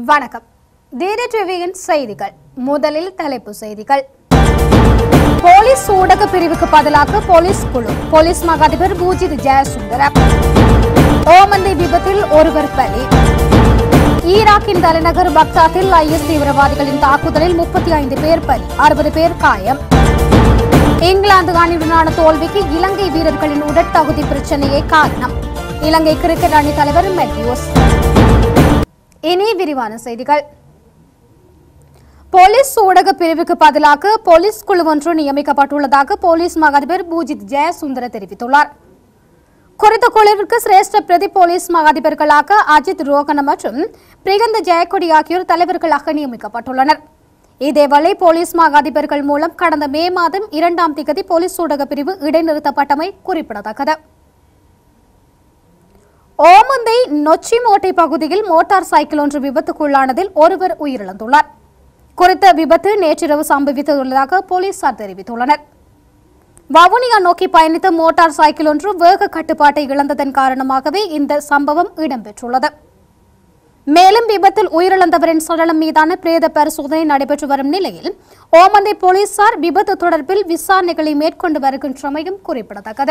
வணக்கம் டிடி டிவியின் செய்திகள் முதலில் தலைப்பு செய்திகள் போலீஸ் ஊடக பிரிவுக்கு பதிலாக போலீஸ் குழு போலீஸ் மகாதிபர் பூஜித் ஜெயசுந்தர ஓமந்தை விபத்தில் ஒருவர் பலி ஈராக்கின் தலைநகர் பக்தாத்தில் ஐஎஸ் தீவிரவாதிகளின் தாக்குதலில் முப்பத்தி ஐந்து பேர் பலி அறுபது பேர் காயம் இங்கிலாந்து அணியுடனான தோல்விக்கு இலங்கை வீரர்களின் உடற்தகுதி பிரச்சனையே காரணம் இலங்கை கிரிக்கெட் அணி தலைவர் மெத்யூஸ் இனி விரிவான செய்திகள் போலீஸ் ஊடக பிரிவுக்கு பதிலாக போலீஸ் குழு ஒன்று நியமிக்கப்பட்டுள்ளதாக போலீஸ் மகாதிபர் பூஜித் ஜெயசுந்தர தெரிவித்துள்ளார் குறித்த குழுவிற்கு சிரேஷ்ட பிரதி போலீஸ் மாதிபர்களாக அஜித் ரோகன மற்றும் பிரிகந்த ஜெயக்கொடி ஆகியோர் தலைவர்களாக நியமிக்கப்பட்டுள்ளனர் இதேவேளை போலீஸ் மாதிபர்கள் மூலம் கடந்த மே மாதம் இரண்டாம் திகதி போலீஸ் ஊடக பிரிவு இடைநிறுத்தப்பட்டமை குறிப்பிடத்தக்கது ஓமந்தை நொச்சிமோட்டை பகுதியில் மோட்டார் சைக்கிள் ஒன்று விபத்துக்குள்ளானதில் ஒருவர் உயிரிழந்துள்ளார் குறித்த விபத்து நேற்றிரவு சம்பவித்துள்ளதாக போலீசார் தெரிவித்துள்ளனர் வவுனியா நோக்கி பயணித்த மோட்டார் சைக்கிள் ஒன்று வேக கட்டுப்பாட்டை இழந்ததன் காரணமாகவே இந்த சம்பவம் இடம்பெற்றுள்ளது மேலும் விபத்தில் உயிரிழந்தவரின் சடலம் மீதான பிரேத பரிசோதனை நடைபெற்று வரும் நிலையில் ஓமந்தை போலீசார் விபத்து தொடர்பில் விசாரணைகளை மேற்கொண்டு வருகின்றமையும் குறிப்பிடத்தக்கது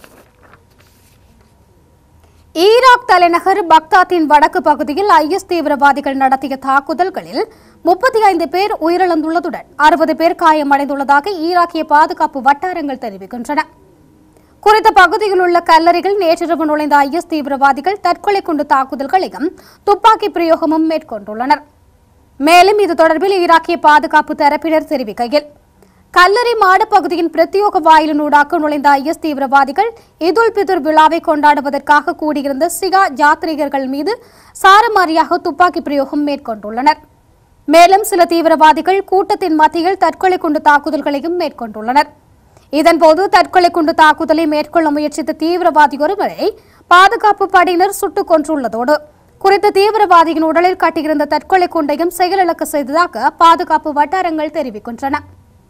ஈராக் தலைநகர் பக்தாத்தின் வடக்கு பகுதியில் ஐஎஸ் தீவிரவாதிகள் நடத்திய தாக்குதல்களில் முப்பத்தி ஐந்து பேர் உயிரிழந்துள்ளதுடன் அறுபது பேர் காயமடைந்துள்ளதாக ஈராக்கிய பாதுகாப்பு வட்டாரங்கள் தெரிவிக்கின்றன குறித்த பகுதியில் உள்ள கல்லறைகள் நேற்றிரவு நுழைந்த ஐஎஸ் தீவிரவாதிகள் தற்கொலை குண்டு தாக்குதல்களையும் துப்பாக்கி பிரயோகமும் மேற்கொண்டுள்ளனர் மேலும் இது தொடர்பில் ஈராக்கிய பாதுகாப்பு தரப்பினர் தெரிவிக்கையில் கல்லறை மாடு பகுதியின் பிரத்யோக வாயிலினூடாக நுழைந்த ஐஎஸ் தீவிரவாதிகள் இதுல் பிதுர் விழாவை கொண்டாடுவதற்காக கூடியிருந்த சிகா யாத்ரீகர்கள் மீது சாரமாரியாக துப்பாக்கி பிரயோகம் மேற்கொண்டுள்ளனர் மேலும் சில தீவிரவாதிகள் கூட்டத்தின் மத்தியில் தற்கொலை குண்டு தாக்குதல்களையும் மேற்கொண்டுள்ளனர் இதன்போது தற்கொலை குண்டு தாக்குதலை மேற்கொள்ள முயற்சித்த தீவிரவாதி ஒருவரை பாதுகாப்பு படையினர் சுட்டுக் கொன்றுள்ளதோடு குறித்த தீவிரவாதியின் உடலில் கட்டியிருந்த தற்கொலை குண்டையும் செயலிழக்க செய்ததாக பாதுகாப்பு வட்டாரங்கள் தெரிவிக்கின்றன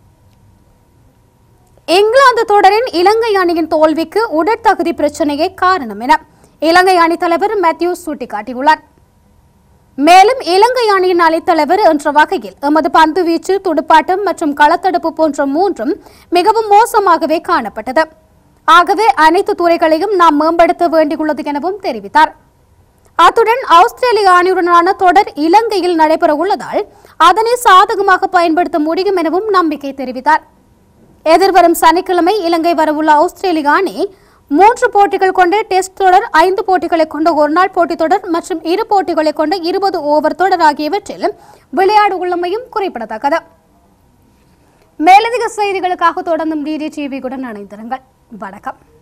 இங்கிலாந்து தொடரின் இலங்கை அணியின் தோல்விக்கு உடற்தகுதி பிரச்சனையே காரணம் என இலங்கை அணித் தலைவர் மேத்யூஸ் சுட்டிக்காட்டியுள்ளார் மேலும் இலங்கை அணியின் அணித்தலைவர் என்ற வகையில் எமது பந்து வீச்சு துடுப்பாட்டம் மற்றும் களத்தடுப்பு போன்ற மூன்றும் மிகவும் மோசமாகவே காணப்பட்டது ஆகவே அனைத்து துறைகளையும் நாம் மேம்படுத்த வேண்டியுள்ளது எனவும் தெரிவித்தார் அத்துடன் ஆஸ்திரேலிய அணியுடனான தொடர் இலங்கையில் நடைபெற உள்ளதால் அதனை சாதகமாக பயன்படுத்த முடியும் எனவும் நம்பிக்கை தெரிவித்தார் எதிர்வரும் சனிக்கிழமை இலங்கை வரவுள்ள ஆஸ்திரேலிய அணி மூன்று போட்டிகள் கொண்ட டெஸ்ட் தொடர் ஐந்து போட்டிகளை கொண்ட ஒருநாள் போட்டித் தொடர் மற்றும் இரு போட்டிகளை கொண்ட இருபது ஓவர் தொடர் ஆகியவற்றில் விளையாட உள்ளமையும் குறிப்பிடத்தக்கது மேலதிக செய்திகளுக்காக தொடர்ந்தும் டிடி டிவியுடன் இணைந்திருங்கள் வணக்கம்